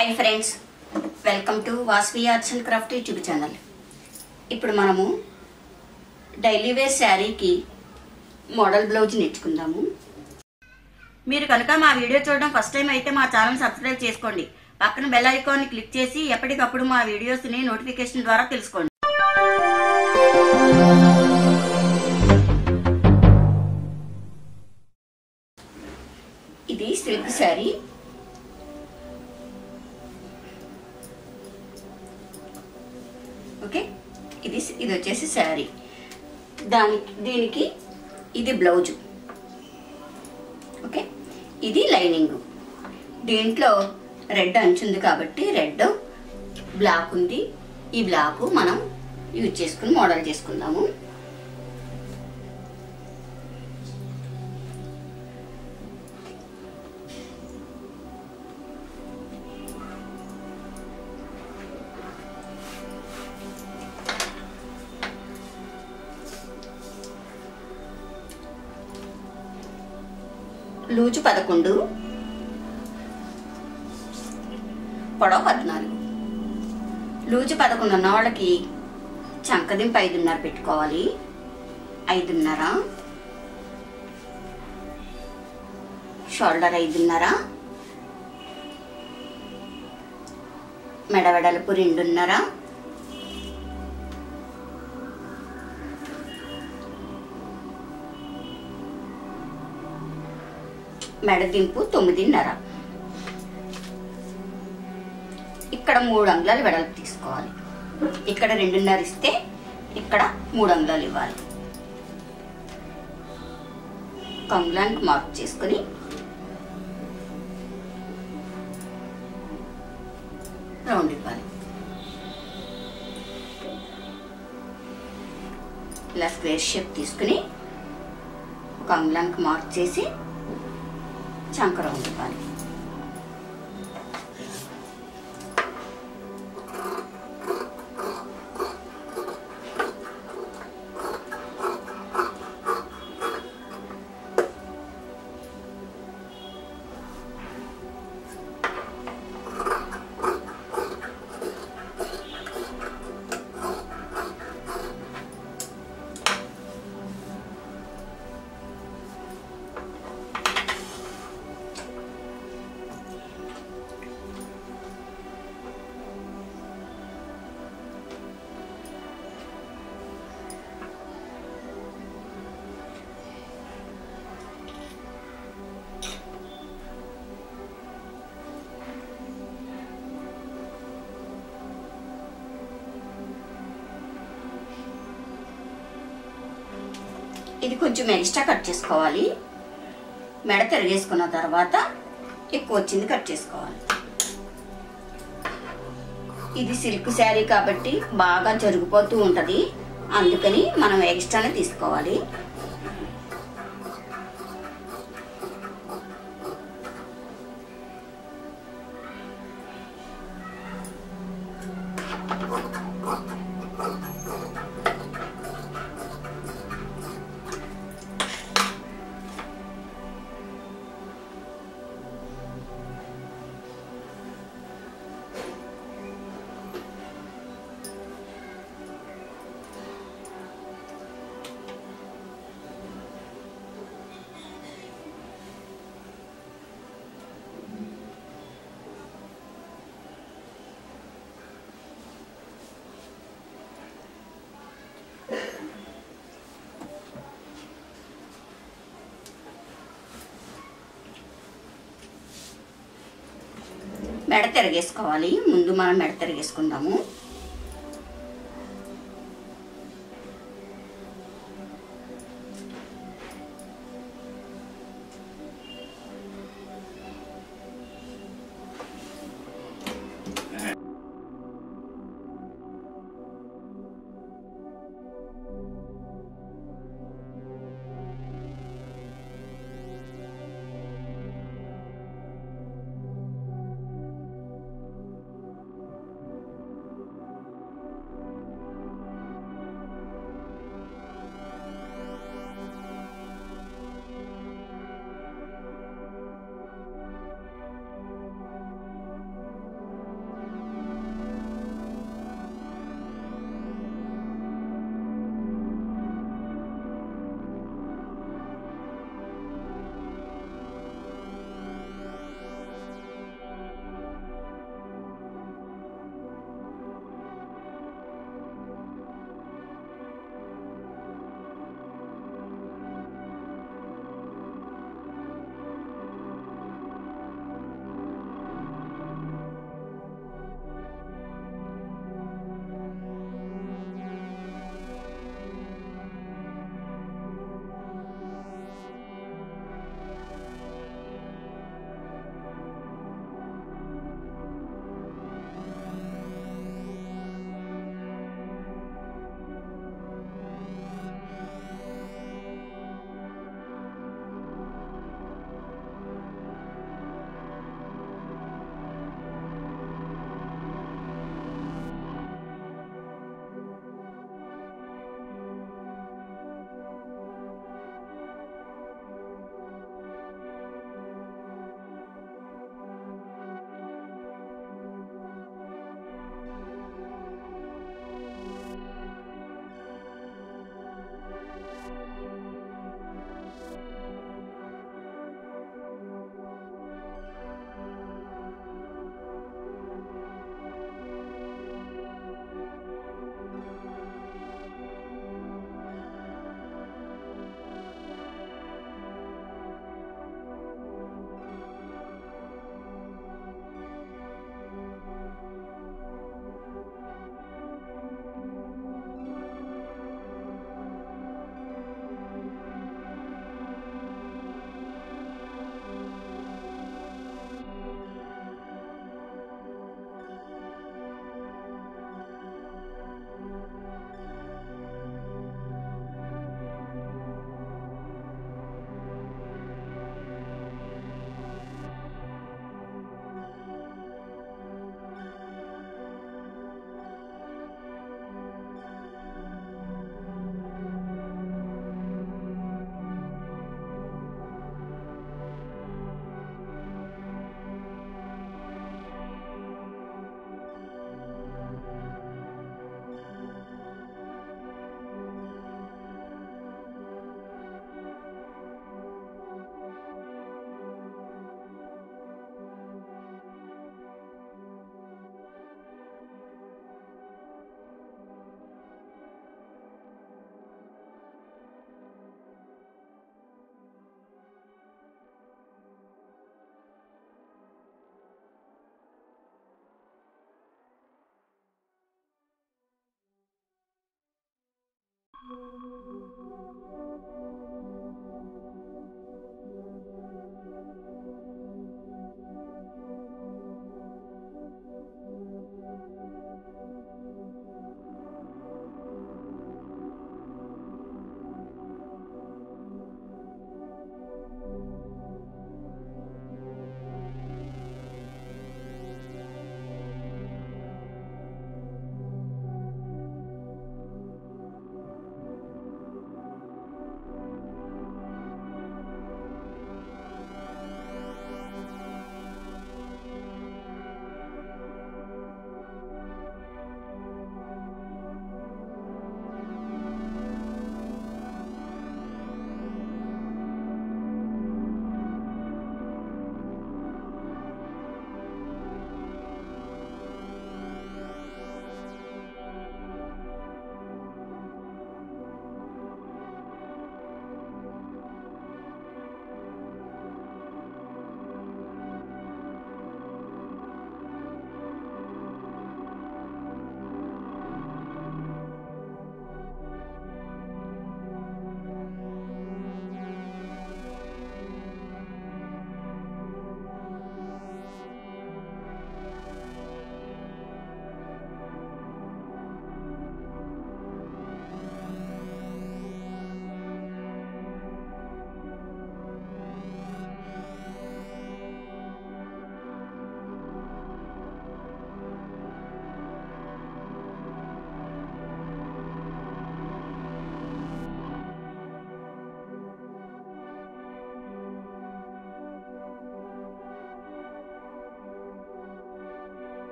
Hi friends welcome to Vasvi arts and craft YouTube channel ఇప్పుడు మనము daily wear శారీకి model blouse నేర్చుకుందాము మీరు కనుక మా వీడియో చూడడం ఫస్ట్ టైం అయితే మా ఛానల్ సబ్స్క్రైబ్ చేసుకోండి పక్కన బెల్ ఐకాన్ని క్లిక్ చేసి ఎప్పటికప్పుడు మా వీడియోస్ని నోటిఫికేషన్ ద్వారా తెలుసుకోండి ఇది సిల్క్ శారీ ఓకే ఇది ఇది వచ్చేసి శారీ దానికి దీనికి ఇది బ్లౌజు ఓకే ఇది లైనింగ్ దీంట్లో రెడ్ అంచుంది కాబట్టి రెడ్ బ్లాక్ ఉంది ఈ బ్లాక్ మనం యూజ్ చేసుకుని మోడల్ చేసుకుందాము లూజు పదకొండు పొడవు పద్నాలుగు లూజు పదకొండు ఉన్న వాళ్ళకి చంకదింపు ఐదున్నర పెట్టుకోవాలి ఐదున్నర షోల్డర్ ఐదున్నర మెడవెడలుపు రెండున్నర మెడదింపు తొమ్మిదిన్నర ఇక్కడ మూడు అంగుళాలు వెడల్పు తీసుకోవాలి ఇక్కడ రెండున్నర ఇస్తే ఇక్కడ మూడు అంగుళాలు ఇవ్వాలి ఒక అంగుళానికి మార్క్ చేసుకొని రౌండ్ ఇవ్వాలి ఇలా స్క్వేర్ షేప్ తీసుకుని ఒక అంగుళానికి మార్క్ చేసి చంకర ఉండాలి ఇది కొంచెం ఎక్స్ట్రా కట్ చేసుకోవాలి మెడ తిరిగేసుకున్న తర్వాత ఎక్కువ వచ్చింది కట్ చేసుకోవాలి ఇది సిల్క్ శారీ కాబట్టి బాగా జరిగిపోతూ ఉంటుంది అందుకని మనం ఎక్స్ట్రానే తీసుకోవాలి మెడ తిరగేసుకోవాలి ముందు మనం మెడ తిరగేసుకుందాము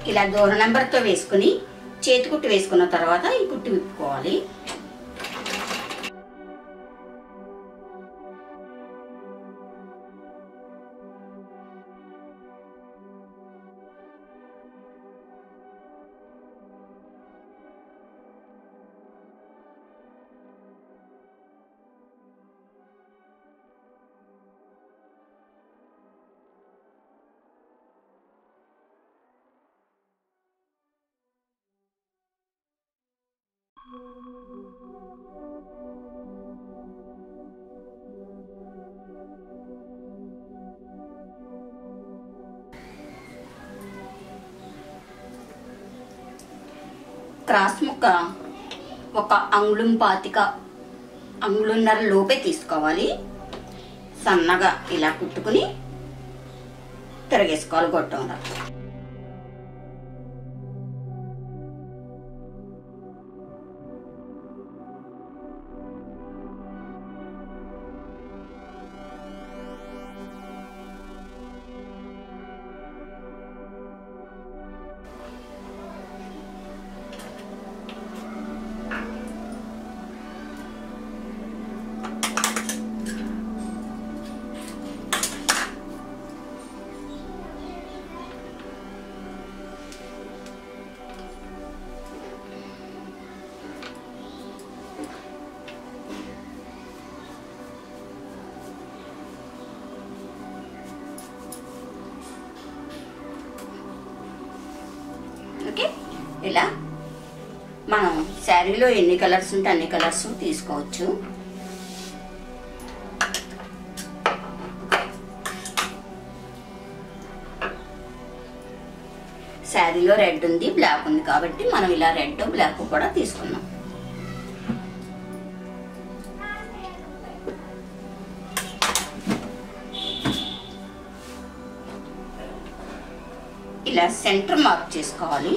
ఇలా దూర నెంబర్తో వేసుకుని చేతి కుట్టు వేసుకున్న తర్వాత ఈ కుట్టు విప్పుకోవాలి క్రాస్ ముక్క ఒక అంగుళం పాతిక అంగుళన్నర లోపే తీసుకోవాలి సన్నగా ఇలా కుట్టుకుని తిరగేసుకోవాలి గొట్టంలో ఓకే ఇలా మనం శారీలో ఎన్ని కలర్స్ ఉంటే అన్ని కలర్స్ తీసుకోవచ్చు శారీలో రెడ్ ఉంది బ్లాక్ ఉంది కాబట్టి మనం ఇలా రెడ్ బ్లాక్ కూడా తీసుకున్నాం ఇలా సెంటర్ మార్క్ చేసుకోవాలి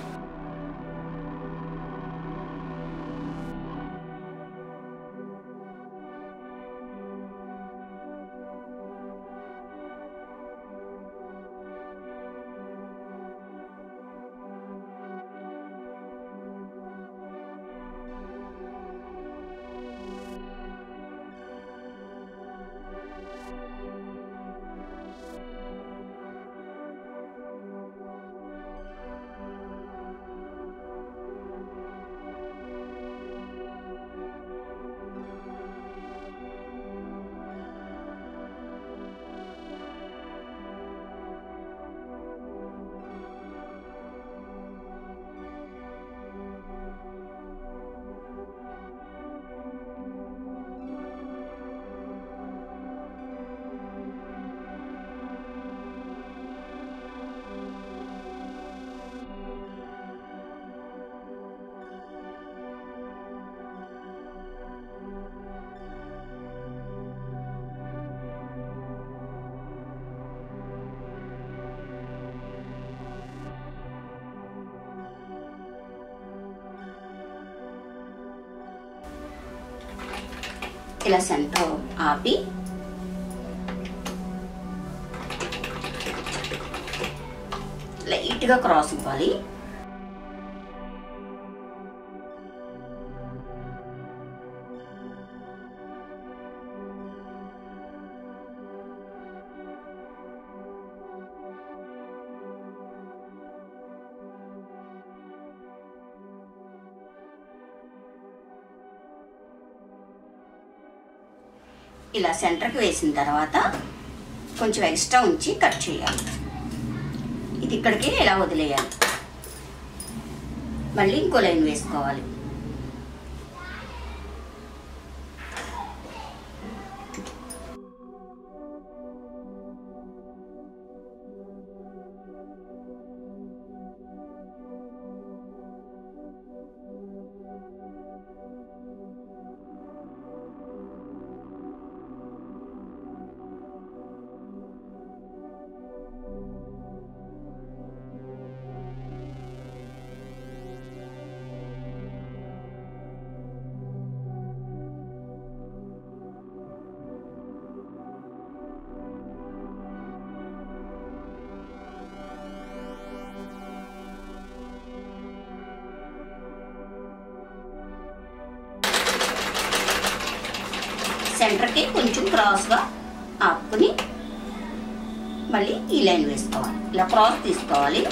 ఇలా సెంటర్ ఆపి లైట్గా క్రాస్ ఇవ్వాలి ఇలా సెంటర్కి వేసిన తర్వాత కొంచెం ఎక్స్ట్రా ఉంచి కట్ చేయాలి ఇది ఇక్కడికి ఇలా వదిలేయాలి మళ్ళీ ఇంకో లైన్ వేసుకోవాలి సెంటర్కి కొంచెం క్రాస్గా ఆపుకుని మళ్ళీ ఈ లైన్ వేసుకోవాలి ఇలా క్రాస్ తీసుకోవాలి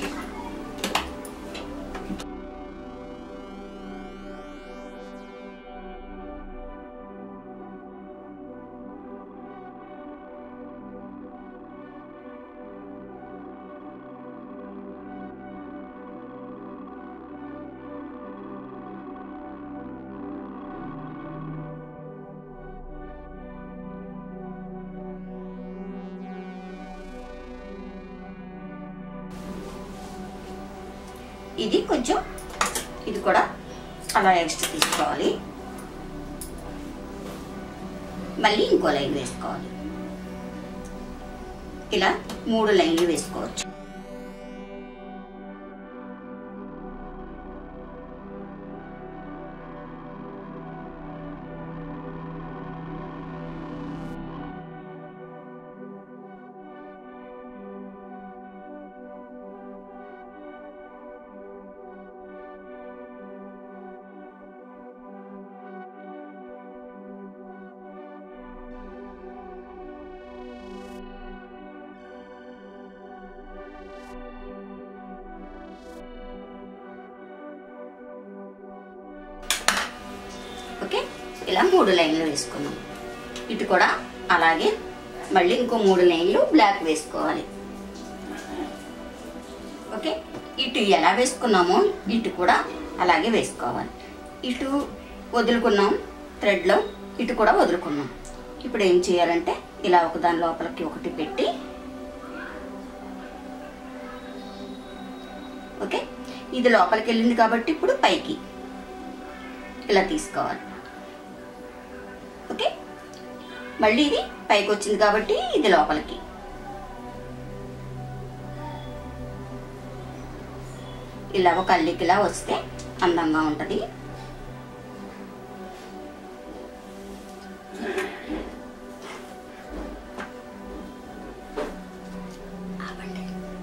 ఇది కొంచెం ఇది కూడా అలా ఎక్స్ట్రా తీసుకోవాలి మళ్ళీ ఇంకో లైన్ వేసుకోవాలి ఇలా మూడు లైన్లు వేసుకోవచ్చు ఓకే ఇలా మూడు లైన్లు వేసుకున్నాం ఇటు కూడా అలాగే మళ్ళీ ఇంకో మూడు లైన్లు బ్లాక్ వేసుకోవాలి ఓకే ఇటు ఎలా వేసుకున్నామో ఇటు కూడా అలాగే వేసుకోవాలి ఇటు వదులుకున్నాం థ్రెడ్లో ఇటు కూడా వదులుకున్నాం ఇప్పుడు ఏం చేయాలంటే ఇలా ఒకదాని లోపలికి ఒకటి పెట్టి ఓకే ఇది లోపలికి వెళ్ళింది కాబట్టి ఇప్పుడు పైకి ఇలా తీసుకోవాలి ఓకే మళ్ళీ ఇది పైకి వచ్చింది కాబట్టి ఇది లోపలికి ఇలా ఒక అల్లికిలా వస్తే అందంగా ఉంటుంది ఆపండి.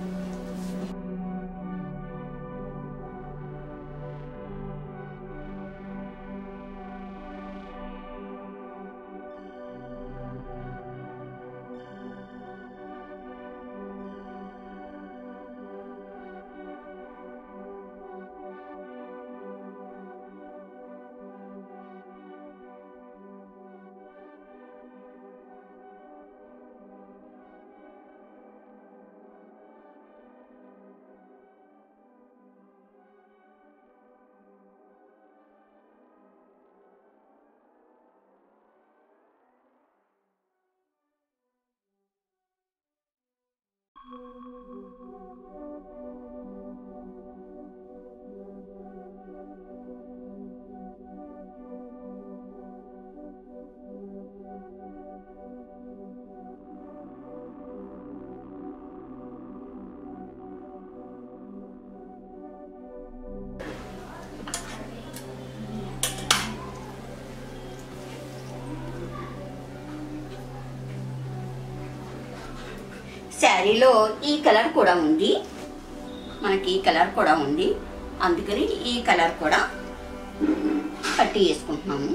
శారీలో ఈ కలర్ కూడా ఉంది మనకి ఈ కలర్ కూడా ఉంది అందుకని ఈ కలర్ కూడా పట్టి వేసుకుంటున్నాము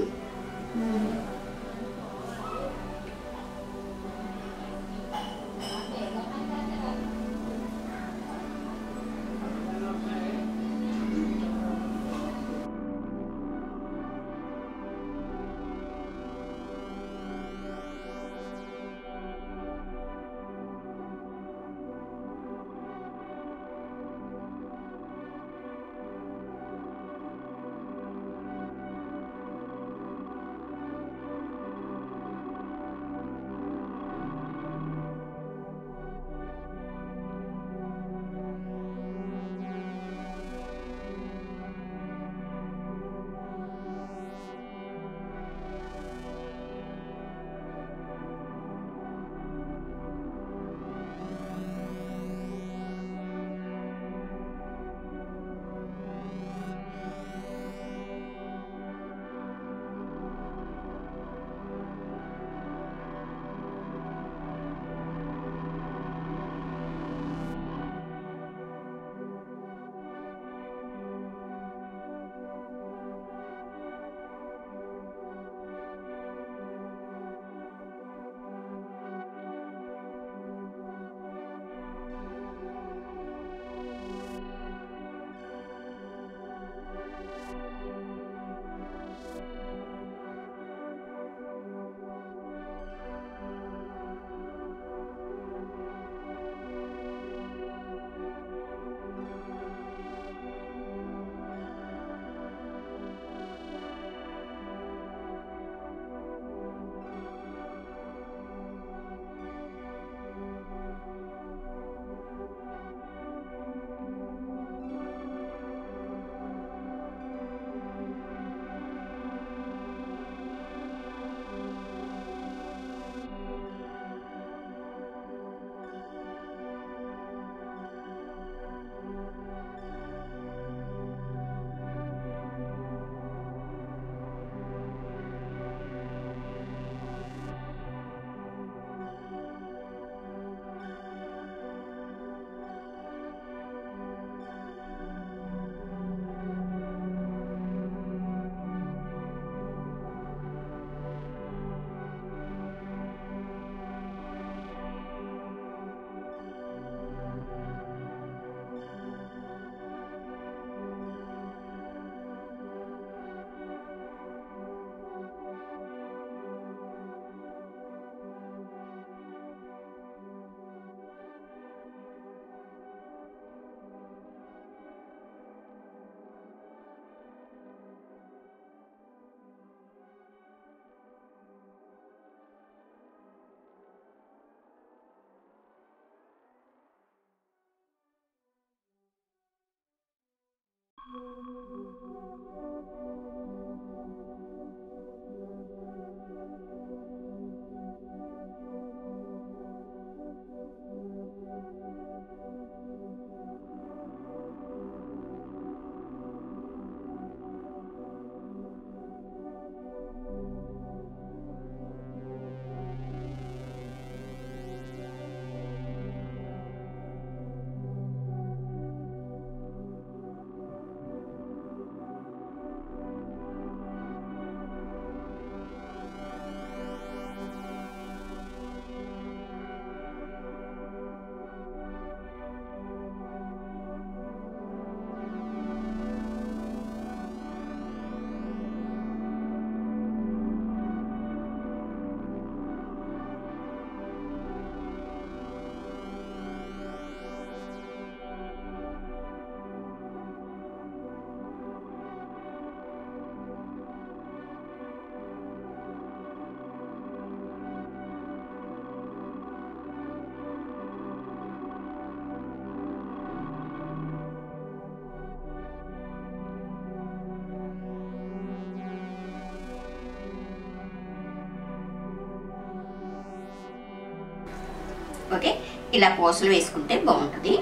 ఓకే ఇలా పూసలు వేసుకుంటే బాగుంటుంది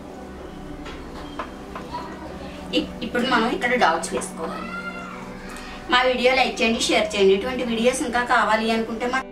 ఇప్- ఇప్పుడు మనం ఇక్కడ డాట్స్ వేసుకోవాలి మా వీడియో లైక్ చేయండి షేర్ చేయండి ఇటువంటి వీడియోస్ ఇంకా కావాలి అనుకుంటే మా